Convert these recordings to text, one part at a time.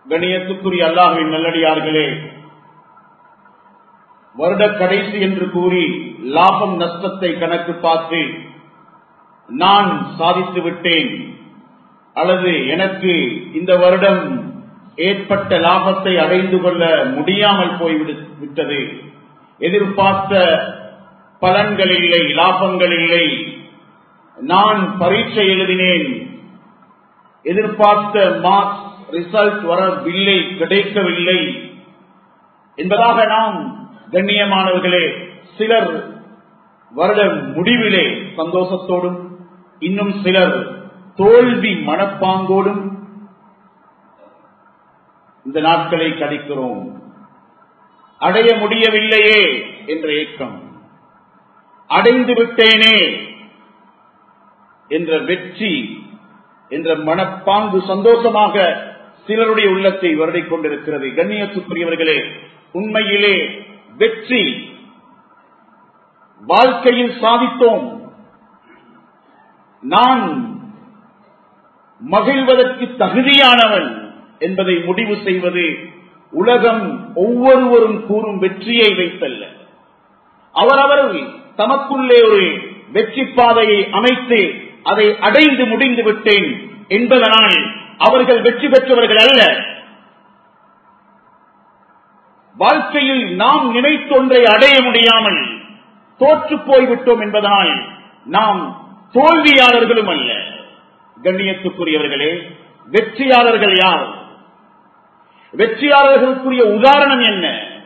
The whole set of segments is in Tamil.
கணியத்துக்குரிய அல்லாஹுவின் நல்லடியார்களே வருட கடைசி என்று கூறி லாபம் நஷ்டத்தை கணக்கு பார்த்து நான் சாதித்து விட்டேன் அல்லது எனக்கு இந்த வருடம் ஏற்பட்ட லாபத்தை அடைந்து கொள்ள முடியாமல் போய்விட்டது எதிர்பார்த்த பலன்கள் இல்லை லாபங்கள் இல்லை நான் பரீட்சை எழுதினேன் எதிர்பார்த்த மார்க்ஸ் ரிசல்ட் வரவில்லை கிடைக்கவில்லை என்பதாக நாம் கண்ணியமானவர்களே சிலர் வருட முடிவிலே சந்தோஷத்தோடும் இன்னும் சிலர் தோல்வி மனப்பாங்கோடும் இந்த நாட்களை கழிக்கிறோம் அடைய முடியவில்லையே என்ற ஏக்கம் அடைந்து விட்டேனே என்ற வெற்றி என்ற மனப்பாங்கு சந்தோஷமாக சிலருடைய உள்ளத்தை வருடிக் கொண்டிருக்கிறது கண்ணியத்துக்குரியவர்களே உண்மையிலே வெற்றி வாழ்க்கையில் சாதித்தோம் நான் மகிழ்வதற்கு தகுதியானவன் என்பதை முடிவு செய்வது உலகம் ஒவ்வொருவரும் கூறும் வெற்றியை வைத்தல்ல அவரவர் தமக்குள்ளே ஒரு வெற்றி பாதையை அமைத்து அதை அடைந்து முடிந்து விட்டேன் என்பதனால் அவர்கள் வெற்றி பெற்றவர்கள் அல்ல வாழ்க்கையில் நாம் நினைத்தொன்றை அடைய முடியாமல் தோற்று போய்விட்டோம் என்பதனால் நாம் தோல்வியாளர்களும் அல்ல கண்ணியத்துக்குரியவர்களே வெற்றியாளர்கள் யார் வெற்றியாளர்களுக்குரிய உதாரணம் என்ன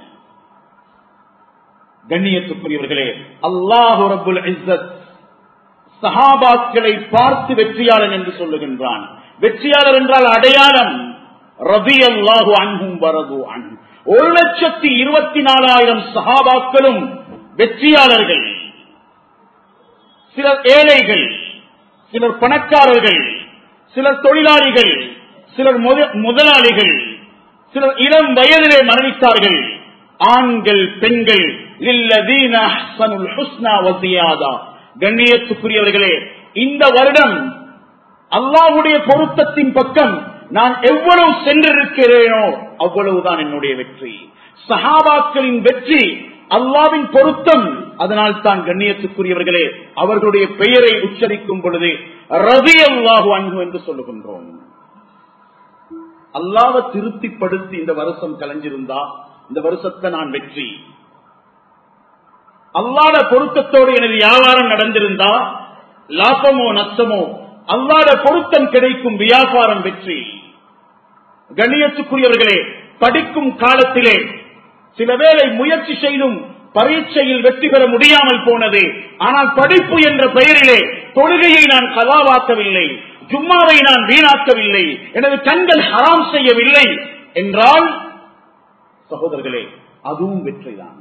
கண்ணியத்துக்குரியவர்களே அல்லாஹு ரபுல் இஸ்ஸத் சஹாபாக்களை பார்த்து வெற்றியாளன் என்று சொல்லுகின்றான் வெற்றியாளர் என்றால் அடையாளம் ரவி அல்லாஹு அன்பும் வரது அன் ஒரு லட்சத்தி இருபத்தி நாலாயிரம் சஹாபாக்களும் வெற்றியாளர்கள் சிலர் ஏழைகள் சிலர் பணக்காரர்கள் சிலர் தொழிலாளிகள் சிலர் முதலாளிகள் சிலர் இளம் வயதிலே மரணித்தார்கள் ஆண்கள் பெண்கள் கண்ணியத்துக்குரியவர்களே இந்த வருடம் அல்லாவுடைய பொருத்தத்தின் பக்கம் நான் எவ்வளவு சென்றிருக்கிறேனோ அவ்வளவுதான் என்னுடைய வெற்றி சஹாபாக்களின் வெற்றி அல்லாவின் பொருத்தம் அதனால் தான் கண்ணியத்துக்குரியவர்களே அவர்களுடைய பெயரை உச்சரிக்கும் பொழுது ரவி அல்லாஹு அன்பு என்று சொல்லுகின்றோம் அல்லாவை திருப்திப்படுத்தி இந்த வருஷம் கலைஞ்சிருந்தா இந்த வருஷத்தை நான் வெற்றி அல்லாத பொருத்தத்தோடு எனது வியாபாரம் நடந்திருந்தா லாபமோ நஷ்டமோ அல்லாத பொருத்தம் கிடைக்கும் வியாபாரம் வெற்றி கண்ணியத்துக்குரியவர்களே படிக்கும் காலத்திலே சில வேளை முயற்சி செய்தும் பரீட்சையில் வெற்றி பெற முடியாமல் போனது ஆனால் படிப்பு என்ற பெயரிலே தொழுகையை நான் கதாவாக்கவில்லை ஜும்மாவை நான் வீணாக்கவில்லை எனது கண்கள் ஹராம் செய்யவில்லை என்றால் சகோதரர்களே அதுவும் வெற்றிதான்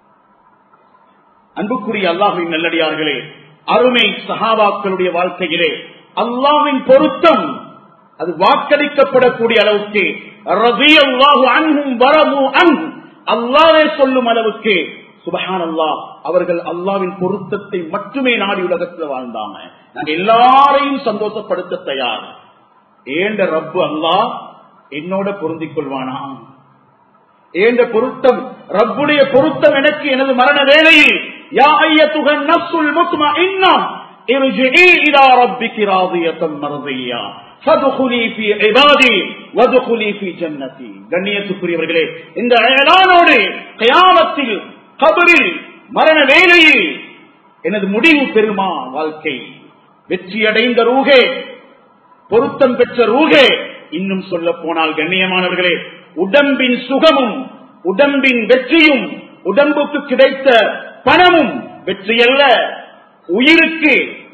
அன்புக்குரிய அல்லாஹின் நல்லடியார்களே அருமை சஹாபாக்களுடைய வாழ்க்கையிலே அல்லாவின் பொருத்தம் அது வாக்களிக்கப்படக்கூடிய அளவுக்கு ரவி அல்லாஹு அன்பும் வரமு அன் அல்லாவே சொல்லும் அளவுக்கு சுபஹான் அல்லா அவர்கள் அல்லாவின் பொருத்தத்தை மட்டுமே நாடி உலகத்தில் வாழ்ந்தாங்க நாங்க எல்லாரையும் சந்தோஷப்படுத்த தயார் ஏண்ட ரப்பு அல்லா என்னோட பொருந்திக் கொள்வானா ஏண்ட பொருத்தம் ரப்புடைய பொருத்தம் எனக்கு எனது மரண வேளையில் யா ஐயத்துகன் நப்சுல் முத்மா இன்னம் ارجعي الى ربك راضيه مرضيه فادخلي في عبادي وادخلي في جنتي கண்ணியத்துக்குரியவர்களே இந்த ஏலானோடு கயாமத்தில் கபரில் மரண வேலையில் எனது முடிவு பெறுமா வாழ்க்கை வெற்றியடைந்த ரூகே பொருத்தம் பெற்ற ரூகே இன்னும் சொல்ல போனால் கண்ணியமானவர்களே உடம்பின் சுகமும் உடம்பின் வெற்றியும் உடம்புக்கு கிடைத்த பணமும் வெற்றியல்ல உயிருக்கு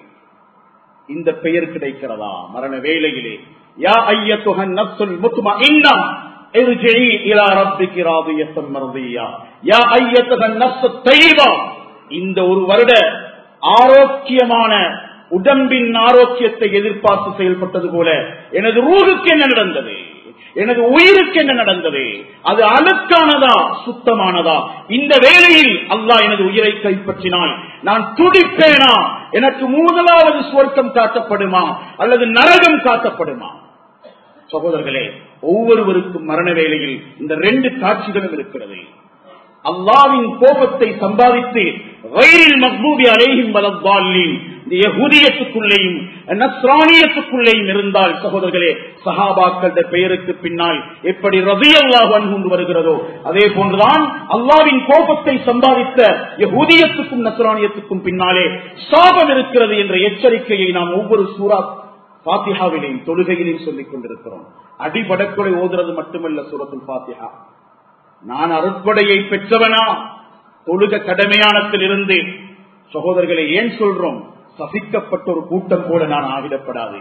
இந்த பெயர் கிடைக்கிறதா மரண வேலையிலே யா ஐயத்துகன் நப்சுல் முத்துமா இன்னம் ارجعي الى ربك راضيه مرضيه يا ايتها النفس الطيبه இந்த ஒரு வருட ஆரோக்கியமான உடம்பின் ஆரோக்கியத்தை எதிர்பார்த்து செயல்பட்டது போல எனது ரூகுக்கு என்ன நடந்தது எனது உயிருக்கு என்ன நடந்தது அது அழுக்கானதா சுத்தமானதா இந்த வேளையில் அல்லாஹ் எனது உயிரை கைப்பற்றினால் நான் துடிப்பேனா எனக்கு முதலாவது சுவர்க்கம் காட்டப்படுமா அல்லது நரகம் காட்டப்படுமா சகோதரர்களே ஒவ்வொருவருக்கும் மரண வேளையில் இந்த ரெண்டு காட்சிகளும் இருக்கிறது அல்லாவின் கோபத்தை சம்பாதித்து வயிறில் மக்பூதி அலையும் வலவாலின் இந்த யகுதியத்துக்குள்ளேயும் நஸ்ரானியத்துக்குள்ளேயும் இருந்தால் சகோதரர்களே சஹாபாக்கள பெயருக்கு பின்னால் எப்படி ரவி அல்லாஹ் கொண்டு வருகிறதோ அதே போன்றுதான் அல்லாவின் கோபத்தை சம்பாதித்த யகுதியத்துக்கும் நஸ்ரானியத்துக்கும் பின்னாலே சாபம் இருக்கிறது என்ற எச்சரிக்கையை நாம் ஒவ்வொரு சூறா பாத்தியாவிலையும் தொழுகையிலையும் சொல்லிக் கொண்டிருக்கிறோம் அடிபடக்குறை ஓதுறது மட்டுமல்ல சூரத்துல் பாத்தியா நான் அருட்படையை பெற்றவனா தொழுக கடமையானத்தில் இருந்து சகோதரர்களை ஏன் சொல்றோம் சபிக்கப்பட்ட ஒரு கூட்டம் போல நான் ஆகிடப்படாது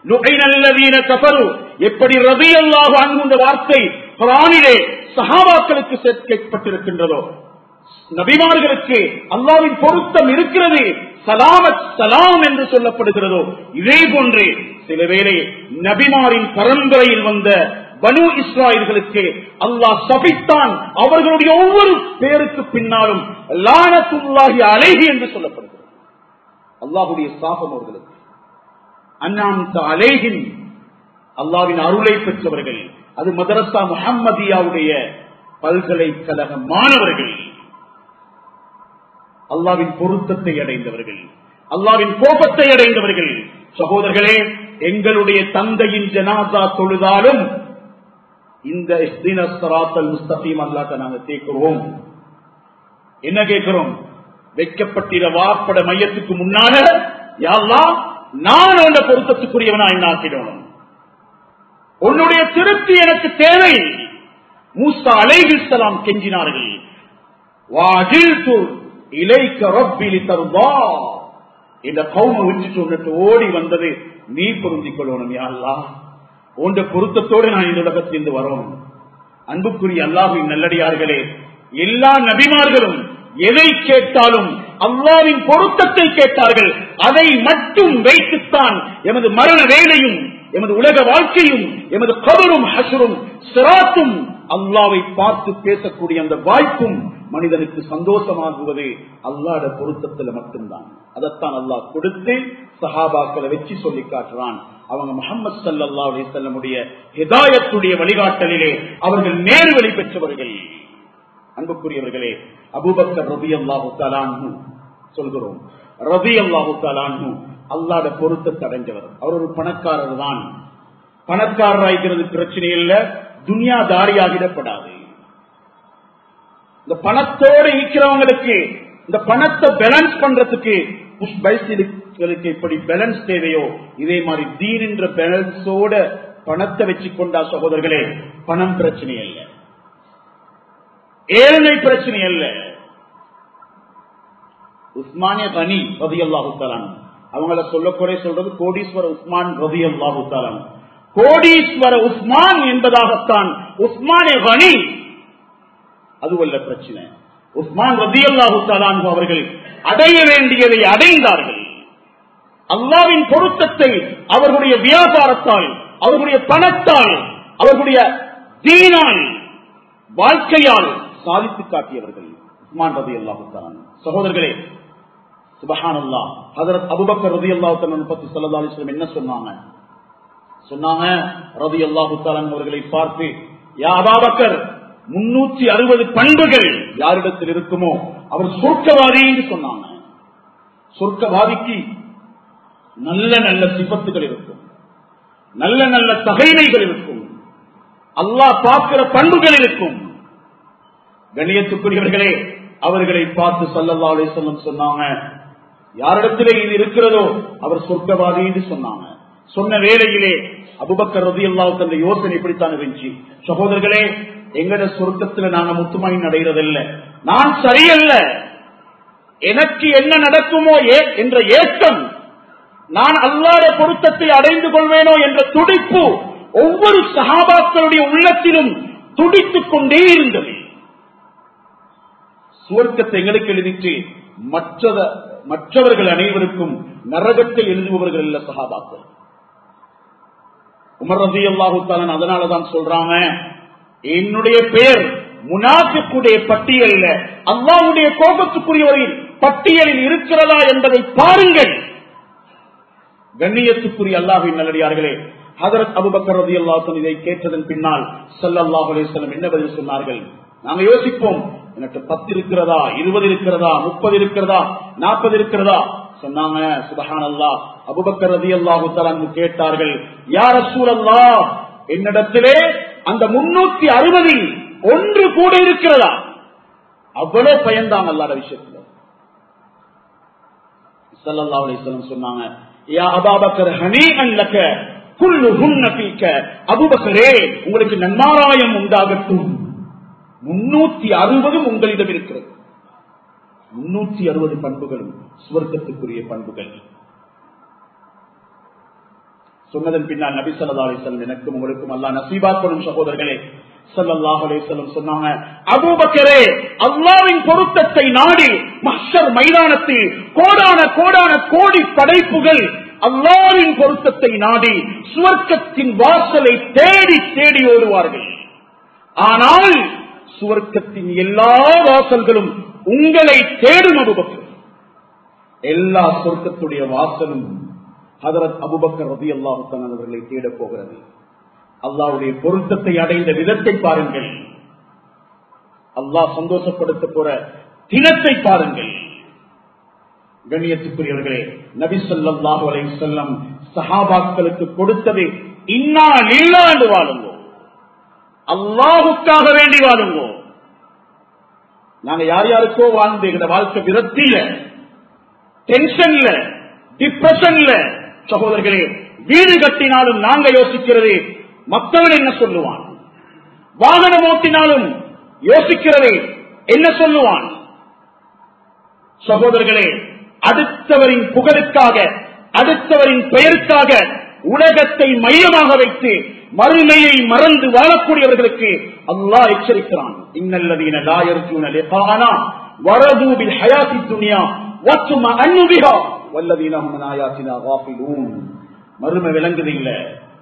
எப்படி ரவி அல்லாஹ் அன்புன்ற வார்த்தை குரானிலே சஹாபாக்களுக்கு சேர்க்கப்பட்டிருக்கின்றதோ நபிமார்களுக்கு அல்லாவின் பொருத்தம் இருக்கிறது சலாமத் சலாம் என்று சொல்லப்படுகிறதோ இதே போன்றே சில வேளை நபிமாரின் பரம்பரையில் வந்த பனு இஸ்ராயல்களுக்கு அல்லாஹ் சபித்தான் அவர்களுடைய ஒவ்வொரு பேருக்கு பின்னாலும் லானத்துல்லாஹி அலைகி என்று சொல்லப்படுகிறது அல்லாஹுடைய சாபம் அவர்களுக்கு அண்ணாந்த அலேகின் அல்லாவின் அருளை பெற்றவர்கள் அது மதரசா முஹம்மதியாவுடைய பல்கலைக்கழக மாணவர்கள் அல்லாவின் பொருத்தத்தை அடைந்தவர்கள் அல்லாவின் கோபத்தை அடைந்தவர்கள் சகோதரர்களே எங்களுடைய தந்தையின் ஜனாதா தொழுதாலும் இந்த முஸ்தபீம் அல்லாட்ட நாங்க கேட்கிறோம் என்ன கேட்கிறோம் வைக்கப்பட்டிர வாப்பட மையத்துக்கு முன்னால யாழ்லா நான் உன்ன பொருத்தத்துக்குரியவனா என்ன ஆக்கிடணும் உன்னுடைய திருப்தி எனக்கு தேவை மூசா அலைஹிஸ்லாம் கெஞ்சினார்கள் வாஜில்து இலைக்க ரப்பிலி தருவா இந்த கௌம விட்டு சொன்னிட்டு ஓடி வந்தது நீ புரிஞ்சிக் கொள்ளணும் யாழ்லா உண்ட பொருத்தத்தோடு நான் இந்த உலகத்திலிருந்து வரணும் அன்புக்குரிய அல்லாஹின் நல்லடியார்களே எல்லா நபிமார்களும் எதை கேட்டாலும் அல்லாவின் பொருத்தத்தை கேட்டார்கள் அதை மட்டும் வைத்துத்தான் எமது மரண வேலையும் எமது உலக வாழ்க்கையும் எமது கபரும் ஹசரும் சிராத்தும் அல்லாவை பார்த்து பேசக்கூடிய அந்த வாய்ப்பும் மனிதனுக்கு சந்தோஷமாகுவது அல்லாட பொருத்தத்துல மட்டும்தான் அதைத்தான் அல்லாஹ் கொடுத்து சஹாபாக்களை வச்சு சொல்லி காட்டுறான் அவங்க முகமது சல்லா அலிசல்லமுடைய ஹிதாயத்துடைய வழிகாட்டலிலே அவர்கள் நேர்வழி பெற்றவர்கள் அன்புக்குரியவர்களே அபுபக்கர் ரபி அல்லாஹு தலான்னு சொல்கிறோம் ரபி அல்லாஹு தலான்னு அல்லாத பொருத்தத்தை அடைஞ்சவர் அவர் ஒரு பணக்காரர் தான் பணக்காரராய்க்கிறது பிரச்சனை இல்ல துனியாதாரியாகிடப்படாது இந்த பணத்தோடு இருக்கிறவங்களுக்கு இந்த பணத்தை பேலன்ஸ் பண்றதுக்கு பைசிலுக்கு இப்படி பேலன்ஸ் தேவையோ இதே மாதிரி தீன் என்ற பேலன்ஸோட பணத்தை வச்சு கொண்டா சகோதரர்களே பணம் பிரச்சனை அல்ல ஏழ்மை பிரச்சனை அல்ல உஸ்மானிய கனி ரதி அல்லாஹுத்தாலான் அவங்கள சொல்ல குறை சொல்றது கோடீஸ்வர உஸ்மான் ரதி அல்லாஹுத்தாலான் கோடீஸ்வர உஸ்மான் என்பதாகத்தான் உஸ்மானிய கனி அதுவல்ல பிரச்சனை உஸ்மான் ரதி அல்லாஹுத்தாலான் அவர்கள் அடைய வேண்டியதை அடைந்தார்கள் அல்லாவின் பொருத்தத்தை அவர்களுடைய வியாபாரத்தால் அவர்களுடைய பணத்தால் அவர்களுடைய தீனால் வாழ்க்கையால் சாதித்து காட்டியவர்கள் உஸ்மான் ரதி அல்லாஹுத்தான் சகோதரர்களே சுபஹான் அல்லா ஹதரத் அபுபக்கர் ரதி அல்லாஹுத்தன் பத்தி சல்லா அலிஸ்லம் என்ன சொன்னாங்க சொன்னாங்க ரதி அல்லாஹுத்தாலன் அவர்களை பார்த்து யா அபாபக்கர் முன்னூற்றி அறுபது பண்புகள் யாரிடத்தில் இருக்குமோ அவர் சொர்க்கவாதி என்று சொன்னாங்க சொர்க்கவாதிக்கு நல்ல நல்ல சிபத்துகள் இருக்கும் நல்ல நல்ல தகைமைகள் இருக்கும் அல்லாஹ் பார்க்கிற பண்புகள் இருக்கும் கண்ணியத்துக்குரியவர்களே அவர்களை பார்த்து சல்லல்லா அலிசல்லம் சொன்னாங்க யாரிடத்திலே இது இருக்கிறதோ அவர் சொர்க்கவாதி என்று சொன்னாங்க சொன்ன வேளையிலே அபுபக்கர் ரதி அல்லாவுக்கு அந்த யோசனை இப்படித்தான் இருந்துச்சு சகோதரர்களே எங்கட சொர்க்கத்துல நாங்க முத்துமாயின் அடைகிறதில்ல நான் சரியல்ல எனக்கு என்ன நடக்குமோ என்ற ஏக்கம் நான் அல்லாத பொருத்தத்தை அடைந்து கொள்வேனோ என்ற துடிப்பு ஒவ்வொரு சகாபாக்களுடைய உள்ளத்திலும் துடித்துக் கொண்டே இருந்தது சுவர்க்கத்தை எங்களுக்கு எழுதிட்டு மற்றத மற்றவர்கள் அனைவருக்கும் நரகத்தை எழுதுபவர்கள் இல்ல சகாபாக்கள் உமர் ரதி அல்லாஹுத்தாலன் அதனாலதான் சொல்றாங்க என்னுடைய பெயர் முனாஃபிக்குடைய பட்டியலில் அல்லாவுடைய கோபத்துக்குரியவரின் பட்டியலில் இருக்கிறதா என்பதை பாருங்கள் கண்ணியத்துக்குரிய அல்லாஹின் நல்லடியார்களே ஹதரத் அபுபக்கர் ரதி அல்லாஹன் இதை கேட்டதன் பின்னால் சல்லல்லாஹு அலைஹி என்ன பதில் சொன்னார்கள் நாங்க யோசிப்போம் எனக்கு பத்து இருக்கிறதா இருபது இருக்கிறதா முப்பது இருக்கிறதா நாற்பது இருக்கிறதா சொன்னாங்க சுபஹான் அல்லா அபுபக்கர் ரதி அல்லாஹு தலான் கேட்டார்கள் யார் சூழல்லா என்னிடத்திலே அந்த முன்னூத்தி அறுபதில் ஒன்று கூட இருக்கிறதா அவ்வளவு பயந்தான் அல்லாத விஷயத்துல சல்லல்லா அலிஸ்லம் சொன்னாங்க யா அபாபக்கர் ஹனி அல்லக்க குல்லு ஹுன்ன பீக்க அபுபக்கரே உங்களுக்கு நன்மாராயம் உண்டாகட்டும் முன்னூத்தி அறுபதும் உங்களிடம் இருக்கிறது முன்னூத்தி அறுபது பண்புகளும் சுவர்க்கத்துக்குரிய பண்புகள் சொன்னதன் பின்னால் நபி சல்லா அலிஸ்லம் எனக்கும் உங்களுக்கும் அல்லா நசீபாக்கணும் சகோதரர்களே சல்லாஹ் அலிஸ்லம் சொன்னாங்க அபூபக்கரே அல்லாவின் பொருத்தத்தை நாடி மஷர் மைதானத்தில் கோடான கோடான கோடி படைப்புகள் அல்லாவின் பொருத்தத்தை நாடி சுவர்க்கத்தின் வாசலை தேடி தேடி ஓடுவார்கள் ஆனால் சுவர்க்கத்தின் எல்லா வாசல்களும் உங்களை தேடும் அபுபக்கர் எல்லா சொர்க்கத்துடைய வாசலும் ஹதரத் அபுபக்கர் ரதி அல்லாஹுத்தான் அவர்களை தேடப் போகிறது அல்லாவுடைய பொருத்தத்தை அடைந்த விதத்தை பாருங்கள் அல்லாஹ் சந்தோஷப்படுத்த போற தினத்தை பாருங்கள் கண்ணியத்துக்குரியவர்களே நபி சொல்லாஹு அலை செல்லம் சஹாபாக்களுக்கு கொடுத்தது இன்னா இல்லாண்டு வாழுங்கோ அல்லாஹுக்காக வேண்டி வாழுங்கோ நாங்க யார் யாருக்கோ வாழ்ந்து எங்க வாழ்க்கை விரத்தியில டென்ஷன்ல டிப்ரெஷன்ல சகோதரர்களே வீடு கட்டினாலும் நாங்க யோசிக்கிறது மக்கள் என்ன சொல்லுவான் வாகனம் ஓட்டினாலும் யோசிக்கிறது என்ன சொல்லுவான் சகோதரர்களே அடுத்தவரின் புகழுக்காக அடுத்தவரின் பெயருக்காக உலகத்தை மையமாக வைத்து மறுமையை மறந்து வாழக்கூடியவர்களுக்கு அல்லாஹ் எச்சரிக்கிறான் இன்னல்லதீன லாயர்ஜூன லிகானா வரதூபில் ஹயாத்தி துனியா வச்சும அன்னுபிகா வல்லதீன ஹும் ஆயாத்தினா காஃபிலூன் மறுமை விளங்குது இல்ல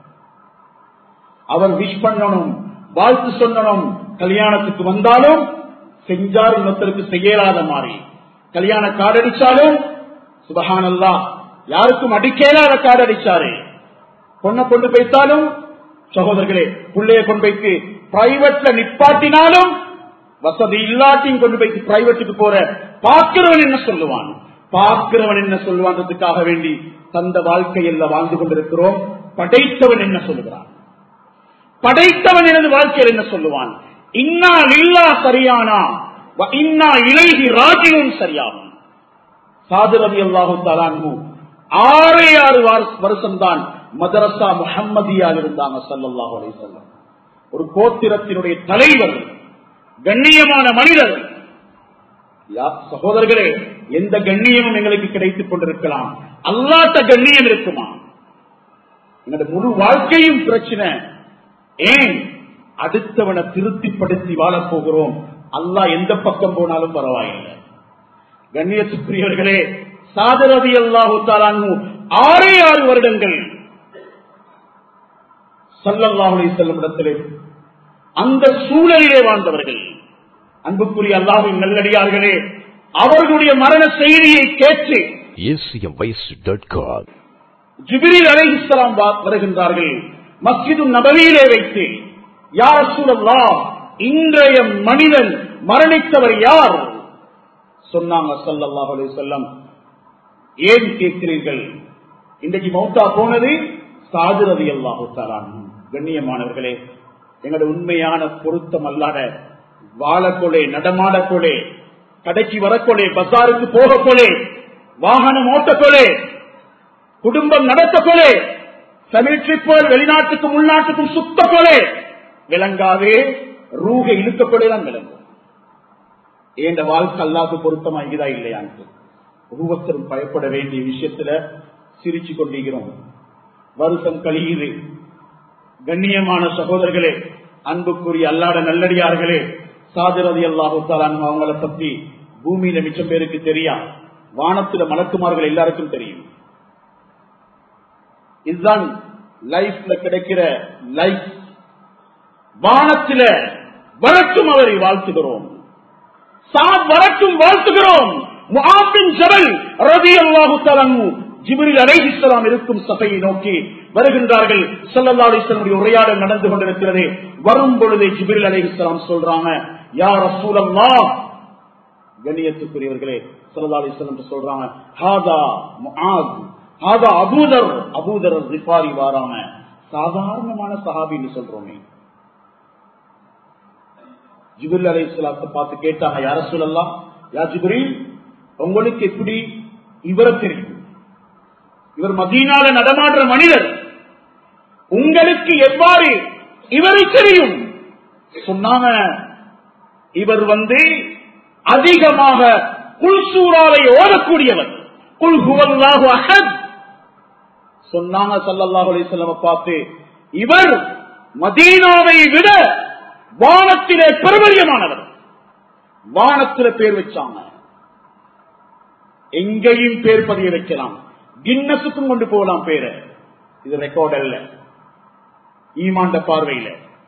அவர் விஷ் பண்ணணும் வாழ்த்து சொல்லணும் கல்யாணத்துக்கு வந்தாலும் செஞ்சார் இன்னொருத்தருக்கு செய்யலாத மாதிரி கல்யாண கார்டு அடிச்சாலும் சுபஹானல்லா யாருக்கும் அடிக்கலாத கார்டு அடிச்சாரு பொண்ணை கொண்டு போய்த்தாலும் சகோதரர்களே பிள்ளைய கொண்டு போய்த்து பிரைவேட்ல நிப்பாட்டினாலும் வசதி இல்லாட்டியும் கொண்டு போய்த்து பிரைவேட்டுக்கு போற பார்க்கிறவன் என்ன சொல்லுவான் பார்க்கிறவன் என்ன சொல்லுவான்றதுக்காக வேண்டி தந்த வாழ்க்கையில் வாழ்ந்து கொண்டிருக்கிறோம் படைத்தவன் என்ன சொல்லுகிறான் படைத்தவன் எனது வாழ்க்கையில் என்ன சொல்லுவான் இன்னா இல்லா சரியானா இன்னா இலைகி ராஜியும் சரியாகும் சாதுரதி அல்லாஹு தலான்மு ஆறே ஆறு வருஷம் தான் மதரசா முஹம்மதியால் இருந்தாங்க சல்லாஹு அலிசல்லம் ஒரு கோத்திரத்தினுடைய தலைவர் கண்ணியமான மனிதர் சகோதரர்களே எந்த கண்ணியமும் எங்களுக்கு கிடைத்துக் கொண்டிருக்கலாம் அல்லாட்ட கண்ணியம் இருக்குமா எங்களோட முழு வாழ்க்கையும் பிரச்சனை ஏன் அடுத்தவனை திருப்திப்படுத்தி வாழப் போகிறோம் அல்லா எந்த பக்கம் போனாலும் பரவாயில்லை கண்ணியத்துக்குரியவர்களே சாதரதி அல்லாஹு தாலானு ஆறே ஆறு வருடங்கள் சல்லல்லாஹுலை செல்லும் இடத்திலே அந்த சூழலிலே வாழ்ந்தவர்கள் அன்புக்குரிய அல்லாஹின் நல்லடியார்களே அவர்களுடைய மரண செய்தியை கேட்டு acmvoice.com ஜிபிரில் அலைஹிஸ்லாம் வருகின்றார்கள் மஸ்ஜிது நபவியிலே வைத்து யார் சூழல்லா இன்றைய மனிதன் மரணித்தவர் யார் சொன்னாங்க சல்லல்லாஹு அலைஹி வஸல்லம் ஏன் கேட்கிறீர்கள் இன்றைக்கு மௌத்தா போனது சாதுரதி அல்லாஹு கண்ணியமானவர்களே எங்களோட உண்மையான பொருத்தம் அல்லாத வாழக்கொலே நடமாடக்கொலே கடைக்கு வரக்கொலே பசாருக்கு போகக்கொலே வாகனம் ஓட்டக்கொலே குடும்பம் நடத்தக்கொலே தமிழ் ட்ரிப்போல் வெளிநாட்டுக்கும் உள்நாட்டுக்கும் சுத்தக்கொலே விளங்காதே ரூக இழுக்கக்கொலே தான் விளங்கும் ஏண்ட வாழ்க்கை அல்லாது பொருத்தமா இருக்குதா இல்லையான்னு ஒவ்வொருத்தரும் பயப்பட வேண்டிய விஷயத்துல சிரிச்சு கொண்டிருக்கிறோம் வருஷம் கழியுது கண்ணியமான சகோதரர்களே அன்புக்குரிய அல்லாட நல்லடியார்களே சாதிரதி அல்லாஹுத்தாலான் அவங்கள பத்தி பூமியில மிச்சம் பேருக்கு தெரியா வானத்துல மலக்குமார்கள் எல்லாருக்கும் தெரியும் இதுதான் லைஃப்ல கிடைக்கிற லைஃப் வானத்தில வரட்டும் அவரை வாழ்த்துகிறோம் சாத் வரட்டும் வாழ்த்துகிறோம் முஹாபின் ஜபல் ரதி அல்லாஹு தலங்கு ஜிபிரில் அலைஹிஸ்லாம் இருக்கும் சபையை நோக்கி வருகின்றார்கள் சல்லல்லா அலிஸ்லமுடைய உரையாடல் நடந்து கொண்டிருக்கிறது வரும் பொழுது ஜிபிரில் அலைஹிஸ்லாம் சொல்றாங்க யார் ரசூலல்லா கண்ணியத்துக்குரியவர்களே சல்லா அலிஸ்லாம் சொல்றாங்க ஹாதா முஆத் ஹாதா அபூதர் அபூதர் ரிஃபாரி வாராங்க சாதாரணமான சஹாபின்னு சொல்றோமே ஜிபிரில் அலைஹிஸ்லாத்தை பார்த்து கேட்டாங்க யார சொல்லலாம் யா ஜிபிரில் உங்களுக்கு எப்படி இவரை தெரியும் இவர் மதீனால நடமாடுற மனிதர் உங்களுக்கு எவ்வாறு இவரை தெரியும் சொன்னாங்க இவர் வந்து அதிகமாக குல்சூராவை ஓடக்கூடியவர் குல் ஹுவல்லாஹு அஹத் சொன்னாங்க சல்லல்லாஹு அலைஹி வஸல்லம் பார்த்து இவர் மதீனாவை விட வானத்திலே பெருமரியமானவர் வானத்தில பேர் வச்சாங்க எங்கேயும் பேர் பதிய வைக்கலாம் கின்னஸுக்கும் கொண்டு போகலாம் பேரை இது ரெக்கார்ட் அல்ல ஈமாண்ட பார்வையில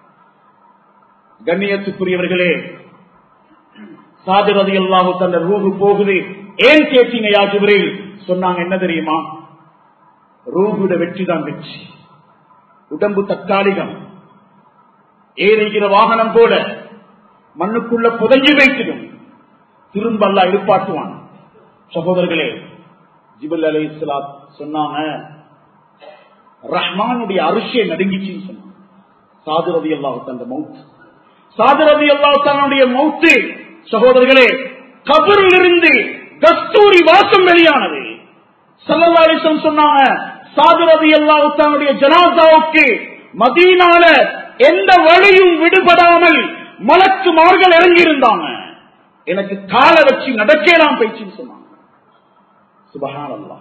கண்ணியத்துக்குரியவர்களே சாதிரதி அல்லாஹு தந்த ரூபு போகுது ஏன் கேட்டீங்க யாஜிபிரில் சொன்னாங்க என்ன தெரியுமா ரூபுட வெற்றி தான் வெற்றி உடம்பு தற்காலிகம் ஏறிகிற வாகனம் போல மண்ணுக்குள்ள புதைஞ்சு வைத்திடும் திரும்ப அல்லா எழுப்பாட்டுவான் சகோதரர்களே ஜிபுல் அலி இஸ்லாத் சொன்னாங்க ரஹ்மானுடைய அரிசியை நடுங்கிச்சுன்னு சொன்னாங்க சாதுரதி அல்லாஹு தந்த மவுத் சாதுரதி அல்லாஹு தன்னுடைய மவுத்து சகோதரர்களே கபரில் இருந்து கஸ்தூரி வாசம் வெளியானது சல்லல்லாலிசம் சொன்னாங்க சாதுரதி அல்லாஹு தன்னுடைய ஜனாதாவுக்கு மதீனால எந்த வழியும் விடுபடாமல் மலக்குமார்கள் இறங்கி இருந்தாங்க எனக்கு காலை வச்சு நடக்கலாம் பயிற்சின்னு சொன்னாங்க சுபகான் அல்லா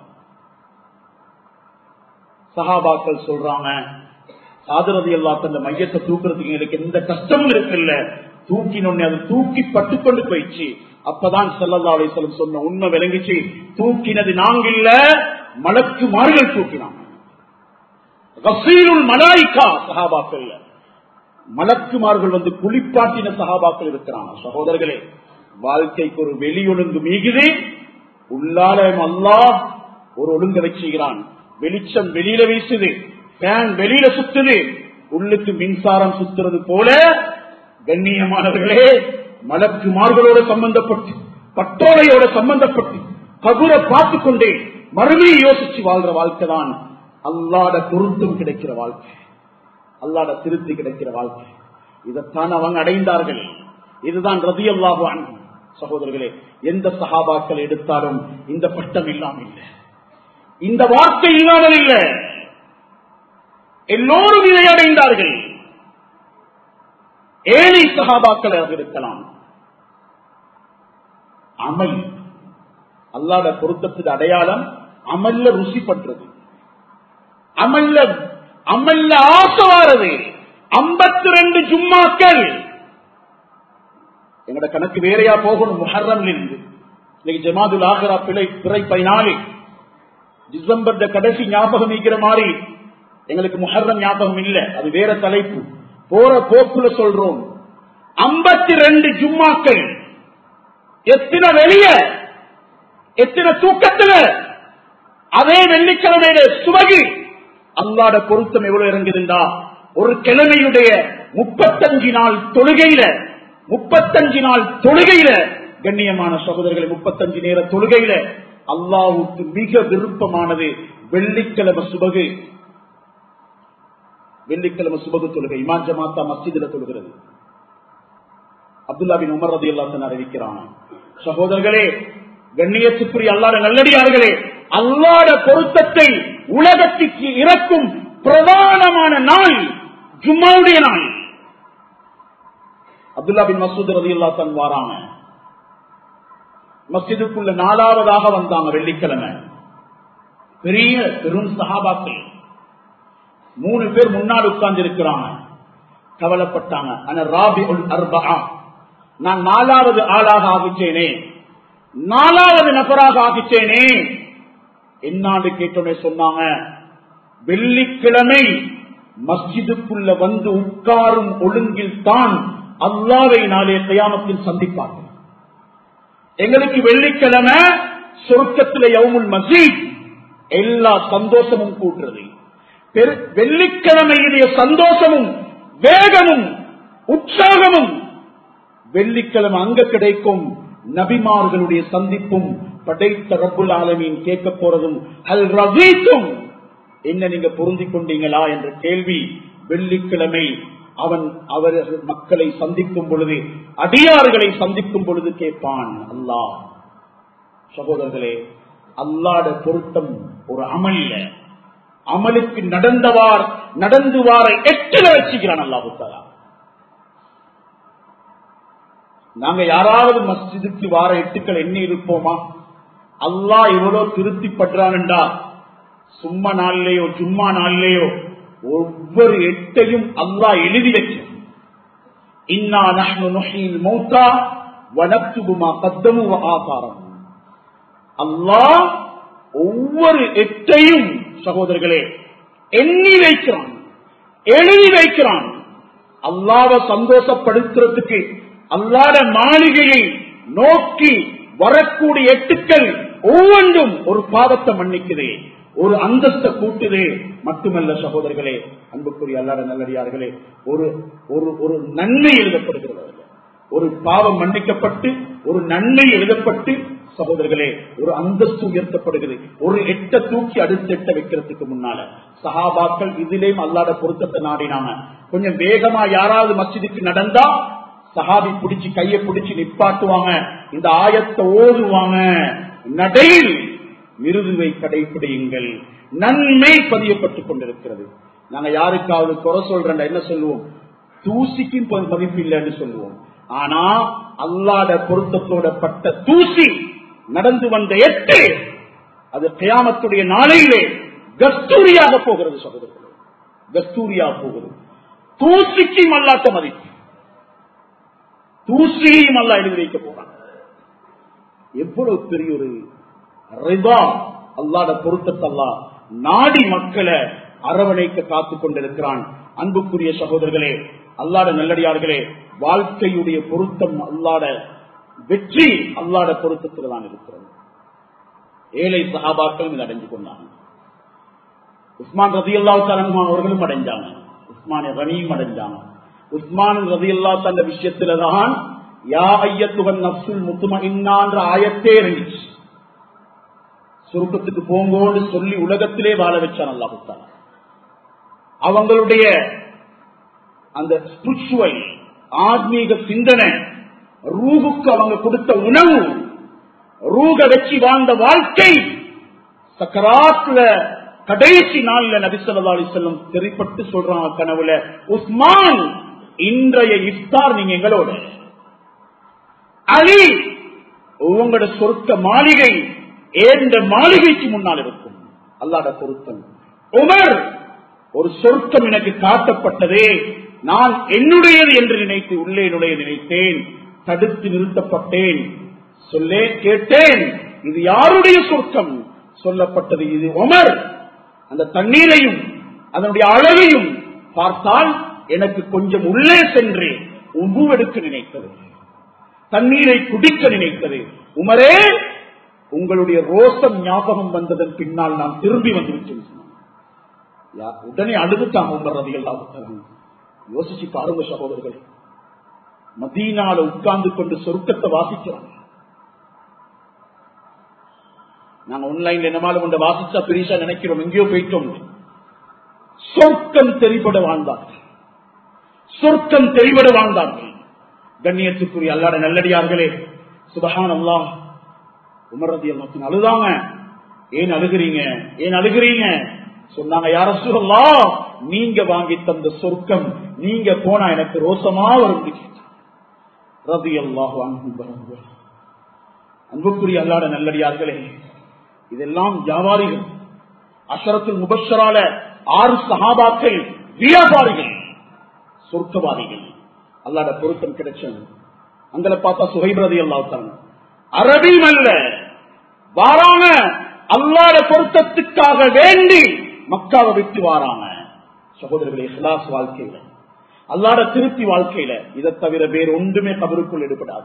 சஹாபாக்கள் சொல்றாங்க சாதுரதி அல்லா தந்த மையத்தை தூக்குறதுக்கு எனக்கு எந்த கஷ்டமும் இருக்குல்ல தூக்கினொன்னு அது தூக்கி பட்டுக்கொண்டு போயிடுச்சு அப்பதான் செல்லல்லா அலிசலம் சொன்ன உண்மை விளங்கிச்சு தூக்கினது நாங்க இல்ல மலக்குமார்கள் தூக்கினாங்க ரசீலுல் மலாய்க்கா சஹாபாக்கள் மலக்குமார்கள் வந்து குளிப்பாட்டின சகாபாக்கள் இருக்கிறாங்க சகோதரர்களே வாழ்க்கைக்கு ஒரு வெளியொழுங்கு மீகுது உள்ளாலயம் அல்லா ஒரு ஒழுங்க வச்சுகிறான் வெளிச்சம் வெளியில வீசுது ஃபேன் வெளியில சுத்துது உள்ளுக்கு மின்சாரம் சுத்துறது போல கண்ணியமானவர்களே மலக்குமார்களோட சம்பந்தப்பட்டு பட்டோலையோட சம்பந்தப்பட்டு கபுரை பார்த்து கொண்டே மறுமையை யோசிச்சு வாழ்ற வாழ்க்கை தான் அல்லாட பொருத்தம் கிடைக்கிற வாழ்க்கை அல்லாட திருப்தி கிடைக்கிற வாழ்க்கை இதைத்தான் அவங்க அடைந்தார்கள் இதுதான் ரதி அல்லாஹான் சகோதரர்களே எந்த சகாபாக்கள் எடுத்தாலும் இந்த பட்டம் இல்லாமல் இல்லை இந்த வார்த்தை இல்லாமல் இல்லை எல்லோரும் இதை அடைந்தார்கள் ஏழை சகாபாக்களாக இருக்கலாம் அமல் அல்லாட பொருத்தத்துக்கு அடையாளம் அமல்ல ருசி பண்றது அமல்ல அமல்ல ஆசவாரது ஐம்பத்தி ரெண்டு ஜும்மாக்கள் எங்கட கணக்கு வேறையா போகணும் முஹர்ரம் இருந்து இன்னைக்கு ஜமாதுல் ஆகரா பிழை பிறை பதினாலு டிசம்பர் கடைசி ஞாபகம் இருக்கிற மாதிரி எங்களுக்கு முஹர்ரம் ஞாபகம் இல்ல அது வேற தலைப்பு போற போக்குல சொல்றோம் ஐம்பத்தி ரெண்டு ஜும்மாக்கள் எத்தனை வெளிய எத்தனை தூக்கத்துல அதே வெள்ளிக்கிழமையில சுவகி அல்லாட பொருத்தம் எவ்வளவு இறங்குதுண்டா ஒரு கிழமையுடைய முப்பத்தஞ்சு நாள் தொழுகையில முப்பத்தஞ்சு நாள் தொழுகையில கண்ணியமான சகோதரர்களை முப்பத்தஞ்சு நேர தொழுகையில அல்லாவுக்கு மிக விருப்பமானது வெள்ளிக்கிழமை சுபகு வெள்ளிக்கிழமை சுபகு தொழுகை இமான் ஜமாத்தா மஸ்ஜிதுல தொழுகிறது அப்துல்லா பின் உமர் ரதி அல்லாத்தன் அறிவிக்கிறான் சகோதரர்களே கண்ணியத்துக்குரிய அல்லாத நல்லடியார்களே அல்லாத பொருத்தத்தை உலகத்துக்கு இறக்கும் பிரதானமான நாள் ஜும்மாவுடைய நாள் அப்துல்லா பின் மசூத் ரதி அல்லாத்தன் வாராங்க மஸ்ஜிதுக்குள்ள நாலாவதாக வந்தாங்க வெள்ளிக்கிழமை பெரிய பெரும் சகாபாக்கள் மூணு பேர் முன்னாடி உட்கார்ந்து இருக்கிறாங்க கவலைப்பட்டாங்க ஆனா ராபி உல் அர்பா நான் நாலாவது ஆளாக ஆகிச்சேனே நாலாவது நபராக ஆகிச்சேனே என்னாண்டு கேட்டோமே சொன்னாங்க வெள்ளிக்கிழமை மஸ்ஜிதுக்குள்ள வந்து உட்காரும் ஒழுங்கில் தான் அல்லாவை நாளே கயாமத்தில் சந்திப்பார்கள் எங்களுக்கு வெள்ளிக்கிழமை சொர்க்கத்தில் யவுமுல் மசீத் எல்லா சந்தோஷமும் கூட்டுறது பெரு- வெள்ளிக்கிழமையிலேயே சந்தோஷமும் வேகமும் உற்சாகமும் வெள்ளிக்கிழமை அங்க கிடைக்கும் நபிமார்களுடைய சந்திப்பும் படைத்த ரப்புல் ஆலமீன் கேட்க போறதும் அல் ரவீத்தும் என்ன நீங்க பொருந்திக் கொண்டீங்களா என்ற கேள்வி வெள்ளிக்கிழமை அவன் அவர்கள் மக்களை சந்திக்கும் பொழுது அடியார்களை சந்திக்கும் பொழுது கேட்பான் அல்லாஹ் சகோதரர்களே அல்லாட பொருத்தம் ஒரு அமல்ல அமலுக்கு நடந்தவார் நடந்து வார எட்டுல வச்சுக்கிறான் அல்லாஹு தாலா நாங்க யாராவது மஸ்ஜிதுக்கு வார எட்டுக்கள் எண்ணி இருப்போமா அல்லாஹ் எவ்வளவு திருப்தி பற்றான்டா சும்மா நாள்லயோ சும்மா நாள்லயோ ஒவ்வொரு எட்டையும் அல்லாஹ் எழுதி வைக்கும் இன்னா நஹ்னு நுஹ்யில் மௌத்தா வனக்துபு மா கத்தமு வ ஆசாரம் அல்லாஹ் ஒவ்வொரு எட்டையும் சகோதரர்களே எண்ணி வைக்கிறான் எழுதி வைக்கிறான் அல்லாவை சந்தோஷப்படுத்துறதுக்கு அல்லாத மாளிகையை நோக்கி வரக்கூடிய எட்டுக்கள் ஒவ்வொன்றும் ஒரு பாவத்தை மன்னிக்குது ஒரு அந்தஸ்தை கூட்டுது மட்டுமல்ல சகோதரர்களே அன்புக்குரிய அல்லாத நல்லடியார்களே ஒரு ஒரு ஒரு நன்மை எழுதப்படுகிறது அதுல. ஒரு பாவம் மன்னிக்கப்பட்டு ஒரு நன்மை எழுதப்பட்டு சகோதரர்களே ஒரு அந்தஸ்து உயர்த்தப்படுகிறது ஒரு எட்ட தூக்கி அடுத்த எட்ட வைக்கிறதுக்கு முன்னால சஹாபாக்கள் இதிலேயும் அல்லாத பொருத்தத்தை நாடினாங்க கொஞ்சம் வேகமா யாராவது மஸ்ஜிதுக்கு நடந்தா சஹாபி பிடிச்சு கையை பிடிச்சு நிப்பாட்டுவாங்க இந்த ஆயத்தை ஓதுவாங்க நடையில் மிருதுவை கடைபிடியுங்கள் நன்மை பதியப்பட்டுக் கொண்டிருக்கிறது நாங்க யாருக்காவது குறை சொல்றேன் என்ன சொல்லுவோம் தூசிக்கும் ப- மதிப்பு இல்லைன்னு சொல்லுவோம் ஆனா அல்லாத பொருத்தத்தோட பட்ட தூசி நடந்து வந்த எட்டு அது கியாமத்துடைய நாளையிலே கஸ்தூரியாக போகிறது சகோதரர்களே கஸ்தூரியா போகிறது தூசிக்கும் அல்லாத மதிப்பு தூசியையும் அல்லா எழுதி வைக்க போறான் எவ்வளவு பெரிய ஒரு ரிதா அல்லாத பொருத்தத்தை அல்லாஹ் நாடி மக்களை அரவணைக்க காத்துக் கொண்டிருக்கிறான் அன்புக்குரிய சகோதரர்களே அல்லாட நல்லடியார்களே வாழ்க்கையுடைய பொருத்தம் அல்லாட வெற்றி அல்லாட பொருத்தத்தில் தான் இருக்கிறது ஏழை சகாபாக்களும் இதை அடைஞ்சு கொண்டாங்க உஸ்மான் ரதி அல்லா அவர்களும் அடைஞ்சாங்க உஸ்மான் ரனியும் அடைஞ்சாங்க உஸ்மான் ரதி அல்லா தந்த விஷயத்துலதான் யா ஐயத்துவன் நப்சுல் முத்தும இன்னான்ற ஆயத்தே இருந்துச்சு சுருக்கத்துக்கு போங்கோன்னு சொல்லி உலகத்திலே வாழ வச்சான் அல்லாஹுத்தான் அவங்களுடைய அந்த ஸ்பிரிச்சுவல் ஆத்மீக சிந்தனை ரூகுக்கு அவங்க கொடுத்த உணவு ரூக வச்சு வாழ்ந்த வாழ்க்கை சக்கராத்துல கடைசி நாள்ல நபிசல்லா அலிசல்லம் தெரிப்பட்டு சொல்றாங்க கனவுல உஸ்மான் இன்றைய இஃப்தார் நீங்க எங்களோட அலி உங்களோட சொர்க்க மாளிகை ஏந்த மாளிகைக்கு முன்னால் இருக்கும் அல்லாட பொருத்தம் உமர் ஒரு சொர்க்கம் எனக்கு காட்டப்பட்டதே நான் என்னுடையது என்று நினைத்து உள்ளே நுழைய நினைத்தேன் தடுத்து நிறுத்தப்பட்டேன் சொல்லே கேட்டேன் இது யாருடைய சொர்க்கம் சொல்லப்பட்டது இது உமர் அந்த தண்ணீரையும் அதனுடைய அழகையும் பார்த்தால் எனக்கு கொஞ்சம் உள்ளே சென்று உபுவெடுக்க நினைத்தது தண்ணீரை குடிக்க நினைத்தது உமரே உங்களுடைய ரோசம் ஞாபகம் வந்ததன் பின்னால் நான் திரும்பி வந்து விட்டேன் சொன்னான். யா- உடனே அழுதுட்டாங்க உமர் ரதி யோசிச்சு பாருங்க சகோதரர்கள் மதீனால உட்கார்ந்து கொண்டு சொர்க்கத்தை வாசிக்கிறாங்க நாங்க ஆன்லைன்ல என்னமாலும் கொண்ட வாசிச்சா பெரிசா நினைக்கிறோம் எங்கேயோ போயிட்டோம் சொர்க்கம் தெரிபட வாழ்ந்தார்கள் சொர்க்கம் தெரிபட வாழ்ந்தார்கள் கண்ணியத்துக்குரிய அல்லாட நல்லடியார்களே சுபஹான் அல்லாஹ் உமரதி அல்லாத்தின் அழுதாங்க ஏன் அழுகிறீங்க ஏன் அழுகிறீங்க சொன்னாங்க யார சொல்லா நீங்க வாங்கி தந்த சொர்க்கம் நீங்க போனா எனக்கு ரோசமா வரும் ரதி அல்லாஹ் அன்புக்குரிய அல்லாட நல்லடியார்களே இதெல்லாம் வியாபாரிகள் அஷரத்தில் முபஷரால ஆறு சஹாபாக்கள் வியாபாரிகள் சொர்க்கவாதிகள் அல்லாட பொருத்தம் கிடைச்சது அங்கல பார்த்தா சுகைபிரதி அல்லாத்தாங்க அரபியும் அல்ல வாராங்க அல்லாட பொருத்தத்துக்காக வேண்டி மக்காவை விட்டு வாராங்க சகோதரர்களே இஹ்லாஸ் வாழ்க்கையில அல்லாட திருப்தி வாழ்க்கையில இதை தவிர வேறு ஒன்றுமே கபருக்குள் ஈடுபடாது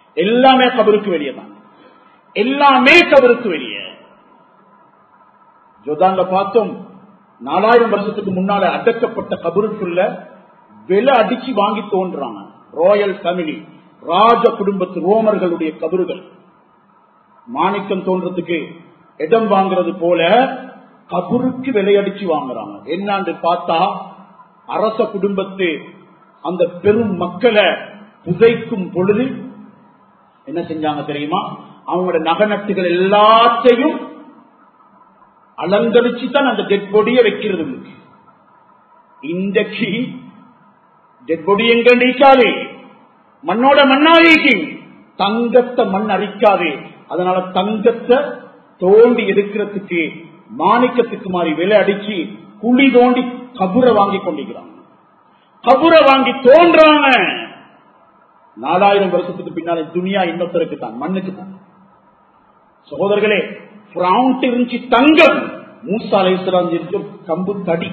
எல்லாமே கபருக்கு வெளியே தான் எல்லாமே கபருக்கு வெளியே ஜோதான்ல பார்த்தோம் நாலாயிரம் வருஷத்துக்கு முன்னால அடக்கப்பட்ட கபருக்குள்ள விலை அடிச்சு வாங்கி தோன்றாங்க ராயல் ஃபேமிலி ராஜ குடும்பத்து ரோமர்களுடைய கபறுகள் மாணிக்கம் தோன்றதுக்கு இடம் வாங்குறது போல கபருக்கு விலையடிச்சு வாங்குறாங்க என்னான்னு பார்த்தா அரச குடும்பத்து அந்த பெரும் மக்களை புதைக்கும் பொழுது என்ன செஞ்சாங்க தெரியுமா அவங்களோட நகநட்டுகள் எல்லாத்தையும் அலங்கரிச்சு தான் அந்த டெட் பொடியை வைக்கிறது இன்றைக்கு டெட் பொடி எங்க நீக்காதே மண்ணோட மண்ணாயிக்கு தங்கத்தை மண் அரிக்காதே அதனால தங்கத்தை தோண்டி எடுக்கிறதுக்கு மாணிக்கத்துக்கு மாதிரி விலை அடிச்சு குழி தோண்டி கபுரை வாங்கி கொண்டிருக்கிறாங்க கபுரை வாங்கி தோன்றாங்க நாலாயிரம் வருஷத்துக்கு பின்னாலே துனியா இன்னொருத்தருக்கு தான் மண்ணுக்கு தான் சகோதரர்களே பிராவுண்ட் இருந்துச்சு தங்கம் மூசா அலைசலாம் இருக்கும் கம்பு தடி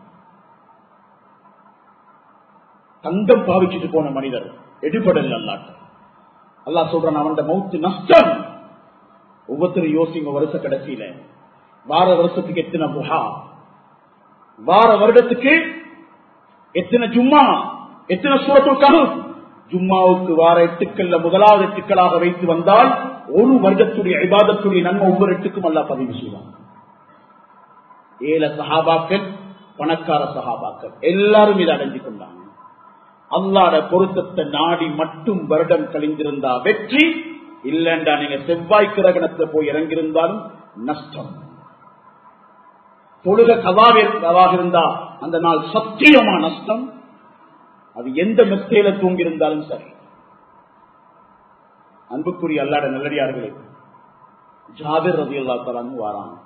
தங்கம் பாவிச்சுட்டு போன மனிதர் எடுபடல் அல்லாட்ட அல்லா சொல்றான் அவன் மௌத்து நஷ்டம் ஒவ்வொருத்தரும் யோசிங்க வருஷ கடைசியில வார வருஷத்துக்கு எத்தனை புகா வார வருடத்துக்கு எத்தனை ஜும்மா எத்தனை சூரத்துக்காக ஜும்மாவுக்கு வார எட்டுக்கள்ல முதலாவது எட்டுக்களாக வைத்து வந்தால் ஒரு வருடத்துடைய விவாதத்துடைய நன்மை ஒவ்வொரு எட்டுக்கும் அல்லா பதிவு செய்வாங்க ஏழை சகாபாக்கள் பணக்கார சகாபாக்கள் எல்லாரும் இதை அடைஞ்சு கொண்டாங்க அல்லாட பொருத்தத்தை நாடி மட்டும் வருடம் கழிந்திருந்தா வெற்றி இல்லண்டா நீங்க செவ்வாய் கிரகணத்துல போய் இறங்கியிருந்தாலும் நஷ்டம் தொழுக கவாக இருந்தா அந்த நாள் சத்தியமா நஷ்டம் அது எந்த மெத்தையில தூங்கியிருந்தாலும் சரி அன்புக்குரிய அல்லாட நல்லடியார்களே ஜாபிர் ரதி அல்லா தலான் வாராங்க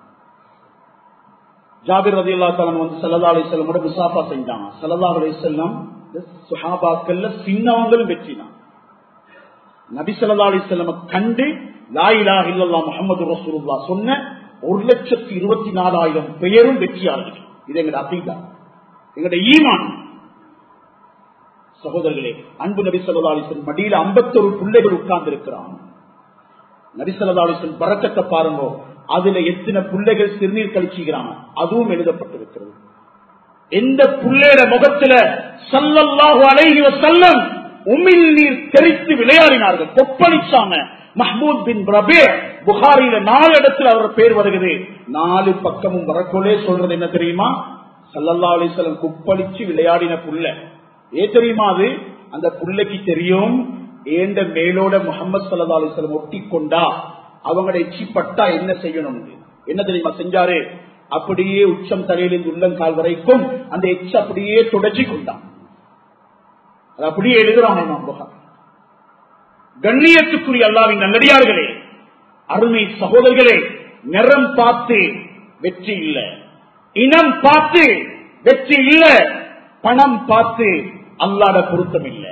ஜாபிர் ரதி அல்லா தலான் வந்து சல்லா அலி செல்லமோட முசாஃபா செஞ்சாங்க சல்லா அலி செல்லம் சுஹாபாக்கள்ல சின்னவங்களும் வெற்றினான் நபி சல்லா அலி செல்லம கண்டு லாயிலா இல்லல்லா முகமது ரசூலுல்லா சொன்ன ஒரு லட்சத்தி இருபத்தி நாலாயிரம் பெயரும் வெற்றியாளர்கள் இது எங்கட அசைதா எங்கட ஈமான் சகோதரர்களே அன்பு நபி சொல்லா அலிசன் மடியில ஐம்பத்தொரு பிள்ளைகள் உட்கார்ந்து இருக்கிறான் நபி சொல்லா அலிசன் பறக்கத்தை பாருங்க அதுல எத்தனை பிள்ளைகள் சிறுநீர் கழிச்சுக்கிறாங்க அதுவும் எழுதப்பட்டிருக்கிறது எந்த புள்ளையோட முகத்துல சல்லல்லாஹு அலைஹி வஸல்லம் உமிழ் நீர் தெரித்து விளையாடினார்கள் கொப்பளிச்சாங்க மஹமூத் பின் ரபே புகாரில நாலு இடத்துல அவர் பேர் வருகிறது நாலு பக்கமும் வரக்கொள்ளே சொல்றது என்ன தெரியுமா சல்லல்லா அலிஸ்லம் குப்பளிச்சு விளையாடின புள்ள ஏ தெரியுமா அது அந்த புள்ளைக்கு தெரியும் ஏண்ட மேலோட முகமது சல்லா அலிஸ்லம் ஒட்டி கொண்டா அவங்களோட எச்சிப்பட்டா என்ன செய்யணும் என்ன தெரியுமா செஞ்சாரு அப்படியே உச்சம் தலையிலிருந்து உள்ளங்கால் வரைக்கும் அந்த எச்ச அப்படியே தொடச்சி கொண்டான் அது அப்படியே எழுதுறாங்க கண்ணியத்துக்குரிய அல்லாவின் நல்லடியார்களே அருமை சகோதரர்களே நிறம் பார்த்து வெற்றி இல்ல இனம் பார்த்து வெற்றி இல்ல பணம் பார்த்து அல்லாத பொருத்தம் இல்ல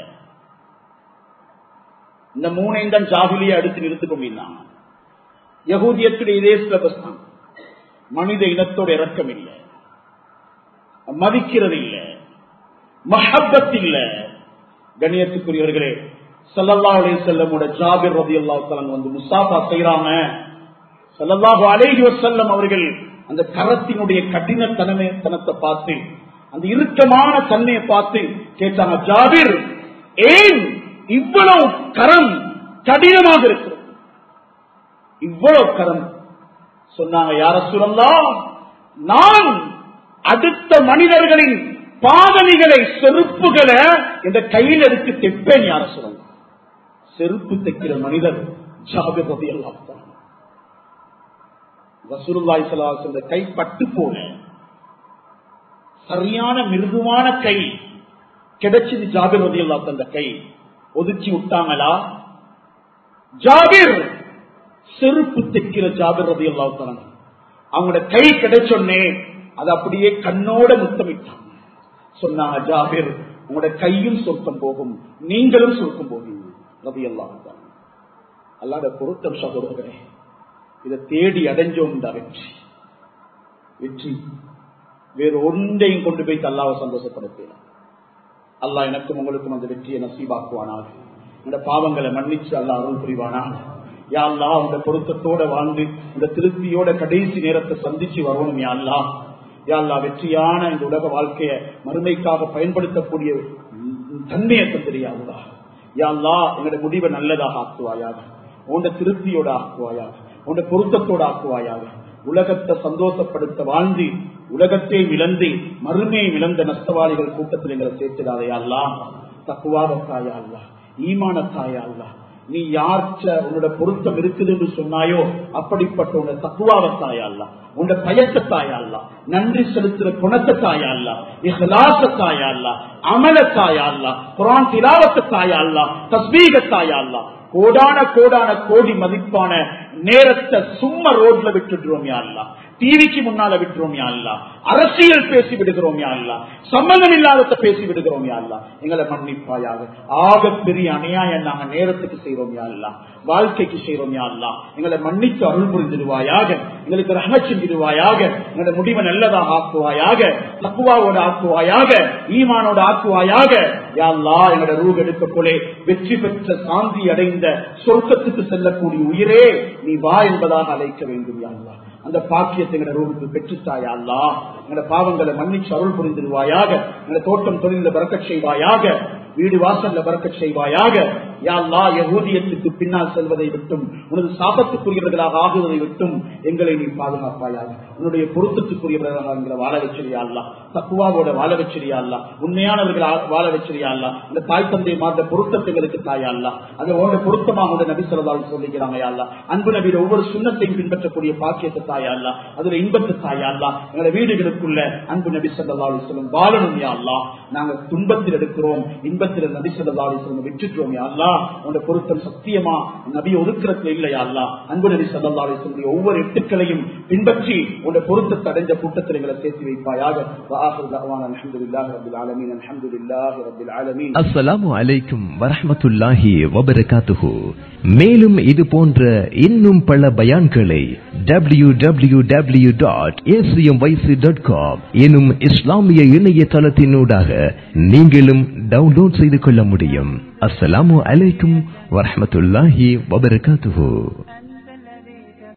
இந்த மூணையும் தான் ஜாகுலியை அடுத்து நிறுத்திக் கொண்டிருந்தாங்க யகூதியத்துடைய இதே சிலபஸ் தான் மனித இனத்தோட இறக்கம் இல்லை மதிக்கிறது இல்லை மஹப்பத் இல்ல கண்ணியத்துக்குரியவர்களே சல்லல்லா அலே செல்லமோட ஜாபிர் ரதி அல்லா வந்து முசாஃபா செய்யறாங்க சல்லல்லாஹு அலேஹி வசல்லம் அவர்கள் அந்த கரத்தினுடைய கடினத்தனமே தனத்தை பார்த்து அந்த இறுக்கமான தன்மையை பார்த்து கேட்டாங்க ஜாபிர் ஏன் இவ்வளவு கரம் கடினமாக இருக்கிறது இவ்வளவு கரம் சொன்னாங்க யார சொல்லலாம் நான் அடுத்த மனிதர்களின் பாதணிகளை செருப்புகளை இந்த கையில் எடுத்து தெப்பேன் யார சொல்லலாம் செருப்பு தைக்கிற மனிதர் ஜாபிர் ரதி எல்லாம் ரசூலுல்லாய் சலாசந்த கை பட்டு போன சரியான மிருதுவான கை கிடைச்சது ஜாபிர் ரதி அல்லா தந்த கை ஒதுக்கி விட்டாங்களா ஜாபிர் செருப்பு தைக்கிற ஜாபிர் ரதி அல்லா அவங்களோட கை கிடைச்சொன்னே அது அப்படியே கண்ணோட முத்தமிட்டாங்க சொன்னாங்க ஜாபிர் உங்களோட கையும் சொர்க்கம் போகும் நீங்களும் சொர்க்கம் போவீங்க ரதி அல்லா அல்லாத பொருத்தம் சகோதரர்களே இதை தேடி அடைஞ்சோம் தான் வெற்றி வெற்றி வேறு ஒன்றையும் கொண்டு போய் அல்லாவை சந்தோஷப்படுத்தலாம் அல்லாஹ் எனக்கும் உங்களுக்கும் அந்த வெற்றியை நசீபாக்குவானாக இந்த பாவங்களை மன்னிச்சு அல்லா அருள் புரிவானாக யா அல்லா உங்க பொருத்தத்தோட வாழ்ந்து இந்த திருப்தியோட கடைசி நேரத்தை சந்திச்சு வரணும் யா அல்லா யா அல்லா வெற்றியான இந்த உலக வாழ்க்கைய மறுமைக்காக பயன்படுத்தக்கூடிய தன்மையை தந்திரியாவுதா யா அல்லா எங்களோட முடிவை நல்லதாக ஆக்குவாயாக உன்னை திருப்தியோட ஆக்குவாயாக உன்னை பொருத்தத்தோட ஆக்குவாயாக உலகத்தை சந்தோஷப்படுத்த வாழ்ந்து உலகத்தை விளந்து மறுமையை விளந்த நஷ்டவாளிகள் கூட்டத்தில் எங்களை சேர்த்திடாதையா அல்லா தக்குவாதத்தாயா அல்லா ஈமானத்தாயா அல்லா நீ யார்ச்ச உன்னோட பொருத்தம் இருக்குது என்று சொன்னாயோ அப்படிப்பட்ட உன்னை தக்குவாவத்தாயா அல்லா உன்னை பயத்தத்தாயா அல்லா நன்றி செலுத்துற குணத்தத்தாயா அல்லா இஹ்லாசத்தாயா அல்லா அமலத்தாயா அல்லா குரான் திலாவத்தத்தாயா அல்லா தஸ்பீகத்தாயா அல்லா கோடான கோடான கோடி மதிப்பான நேரத்தை சும்மா ரோட்ல விட்டுடுறோம் யாழ்லா டிவிக்கு முன்னால விட்டுறோம் யாழ்லா அரசியல் பேசி விடுகிறோம் யாழ்லா சம்பந்தம் இல்லாதத பேசி விடுகிறோம் யாழ்லா எங்களை மன்னிப்பாயாக ஆக பெரிய அநியாயம் நாங்க நேரத்துக்கு செய்யறோம் யாழ்லா வாழ்க்கைக்கு செய்யறோம் யாழ்லா எங்களை மன்னித்து அருள் புரிந்திடுவாயாக எங்களுக்கு ரஹ செஞ்சிடுவாயாக எங்களோட முடிவை நல்லதாக ஆக்குவாயாக தக்குவாவோட ஆக்குவாயாக ஈமானோட ஆக்குவாயாக யாழ்லா எங்களோட ரூக எடுக்கக்குள்ளே வெற்றி பெற்ற சாந்தி அடைந்த சொர்க்கத்துக்கு செல்லக்கூடிய உயிரே நீ வா என்பதாக அழைக்க வேண்டும் யாழ்லா அந்த பாக்கியத்தை எங்க ரூபுக்கு பெற்றுத்தாயா அல்லா எங்க பாவங்களை மன்னிச்சு அருள் புரிந்திருவாயாக எங்க தோட்டம் தொழில பறக்க செய்வாயாக வீடு வாசல்ல பறக்க செய்வாயாக யாழ்லா யகூதியத்துக்கு பின்னால் செல்வதை விட்டும் உனது சாபத்துக்குரியவர்களாக ஆகுவதை விட்டும் எங்களை நீ பாதுகாப்பாயாக உன்னுடைய பொருத்தத்துக்குரியவர்களாக எங்களை வாழ வச்சிருயா அல்லா தக்குவாவோட வாழ வச்சிருயா அல்லா உண்மையானவர்கள் வாழ வச்சிருயா அல்லா இந்த தாய் தந்தை மாற்ற பொருத்தத்தைகளுக்கு தாயா அல்லா அது உன்னோட பொருத்தமாக உள்ள நபி சொல்லதால் சொல்லிக்கிறாங்க அல்லா அன்பு நபியில ஒவ்வொரு சுண்ணத்தையும் பின்பற்றக்கூடிய பாக்கியத்தை தாயா அல்லா அதுல இன்பத்து தாயா அல்லா எங்களை வீடுகளுக்குள்ள அன்பு நபி சொல்லா சொல்லும் வாழணும் யா அல்லா நாங்க துன்பத்தில் எடுக்கிறோம் இன்பத்தில் நபி சொல்லா சொல்லும் விட்டுட்டோம் யா அல்லா உன்னோட பொருத்தம் சத்தியமா நபி ஒதுக்கிறதுல இல்லையா அல்லா அன்பு நபி சொல்லா சொல்லுடைய ஒவ்வொரு எட்டுக்களையும் பின்பற்றி உன்னோட பொருத்தத்தை அடைஞ்ச கூட்டத்தில் எங்களை சேர்த்து வைப்பாயாக அஸ்ஸலாமு அலைக்கும் வரஹமத்துல்லாஹி வபரகாத்துஹு மேலும் இது போன்ற இன்னும் பல பயான்களை W W W dot ACM YC dot com எனும் இஸ்லாமிய இணையதளத்தினூடாக நீங்களும் டவுன்லோட் செய்து கொள்ள முடியும் அஸ்ஸலாமு அலைக்கும் வரஹமத்துல்லாஹி வபரகாத்துஹு